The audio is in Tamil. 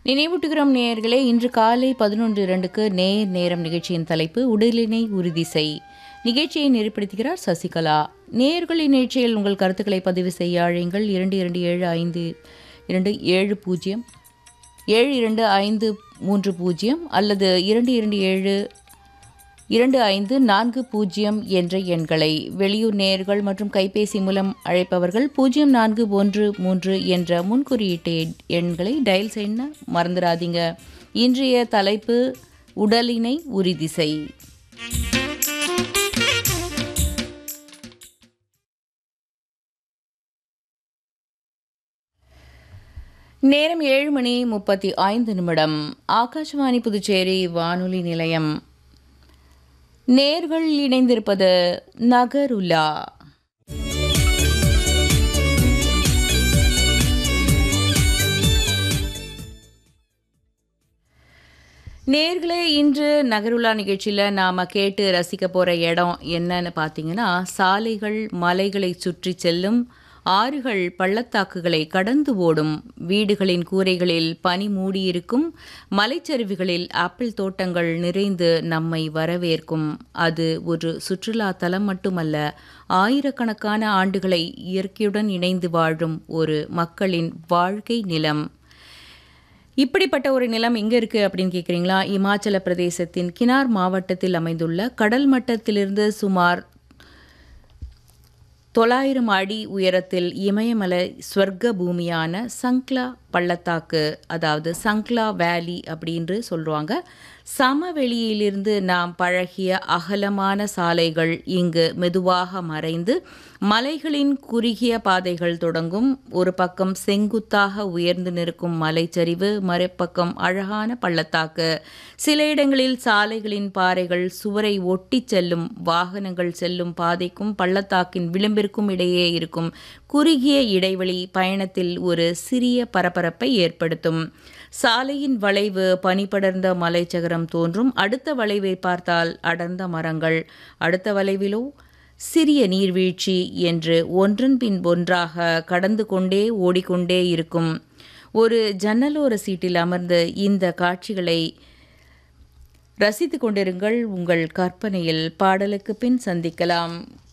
நினைவூட்டுகிறோம் நேயர்களே இன்று காலை பதினொன்று இரண்டுக்கு நேர் நேரம் நிகழ்ச்சியின் தலைப்பு உடலினை உறுதி செய் நிகழ்ச்சியை நெறிப்படுத்துகிறார் சசிகலா நேயர்களின் நிகழ்ச்சியில் உங்கள் கருத்துக்களை பதிவு செய்ய அழையுங்கள் இரண்டு இரண்டு ஏழு ஐந்து இரண்டு ஏழு பூஜ்ஜியம் ஏழு இரண்டு ஐந்து மூன்று பூஜ்ஜியம் அல்லது இரண்டு இரண்டு ஏழு இரண்டு ஐந்து நான்கு பூஜ்ஜியம் என்ற எண்களை வெளியூர் நேயர்கள் மற்றும் கைபேசி மூலம் அழைப்பவர்கள் பூஜ்ஜியம் நான்கு ஒன்று மூன்று என்ற முன்குறியீட்டு எண்- எண்களை டயல் செய்ய மறந்துடாதீங்க இன்றைய தலைப்பு உடலினை உறுதி செய் நேரம் ஏழு மணி முப்பத்தி ஐந்து நிமிடம் ஆகாஷவாணி புதுச்சேரி வானொலி நிலையம் நேர்கள் இணைந்திருப்பது நகருலா நேர்களே இன்று நகருலா நிகழ்ச்சியில் நாம் கேட்டு ரசிக்க போகிற இடம் என்னன்னு பார்த்தீங்கன்னா சாலைகள் மலைகளை சுற்றி செல்லும் ஆறுகள் பள்ளத்தாக்குகளை கடந்து ஓடும் வீடுகளின் கூரைகளில் பனி மூடியிருக்கும் மலைச்சரிவுகளில் ஆப்பிள் தோட்டங்கள் நிறைந்து நம்மை வரவேற்கும் அது ஒரு சுற்றுலா தலம் மட்டுமல்ல ஆயிரக்கணக்கான ஆண்டுகளை இயற்கையுடன் இணைந்து வாழும் ஒரு மக்களின் வாழ்க்கை நிலம் இப்படிப்பட்ட ஒரு நிலம் எங்கே இருக்குது அப்படின்னு கேட்குறீங்களா இமாச்சல பிரதேசத்தின் கினார் மாவட்டத்தில் அமைந்துள்ள கடல் மட்டத்திலிருந்து சுமார் தொள்ளாயிரம் அடி உயரத்தில் இமயமலை ஸ்வர்க்க பூமியான சங்க்லா பள்ளத்தாக்கு அதாவது சங்க்லா வேலி அப்படின்று சொல்லுவாங்க சமவெளியிலிருந்து நாம் பழகிய அகலமான சாலைகள் இங்கு மெதுவாக மறைந்து மலைகளின் குறுகிய பாதைகள் தொடங்கும் ஒரு பக்கம் செங்குத்தாக உயர்ந்து நிற்கும் மலைச்சரிவு மறுபக்கம் அழகான பள்ளத்தாக்கு சில இடங்களில் சாலைகளின் பாறைகள் சுவரை ஒட்டிச் செல்லும் வாகனங்கள் செல்லும் பாதைக்கும் பள்ளத்தாக்கின் விளிம்பிற்கும் இடையே இருக்கும் குறுகிய இடைவெளி பயணத்தில் ஒரு சிறிய பரபரப்பை ஏற்படுத்தும் சாலையின் வளைவு பனிபடர்ந்த மலைச்சகரம் தோன்றும் அடுத்த வளைவை பார்த்தால் அடர்ந்த மரங்கள் அடுத்த வளைவிலோ சிறிய நீர்வீழ்ச்சி என்று ஒன்றன் பின் ஒன்றாக கடந்து கொண்டே ஓடிக்கொண்டே இருக்கும் ஒரு ஜன்னலோர சீட்டில் அமர்ந்து இந்த காட்சிகளை ரசித்து கொண்டிருங்கள் உங்கள் கற்பனையில் பாடலுக்கு பின் சந்திக்கலாம்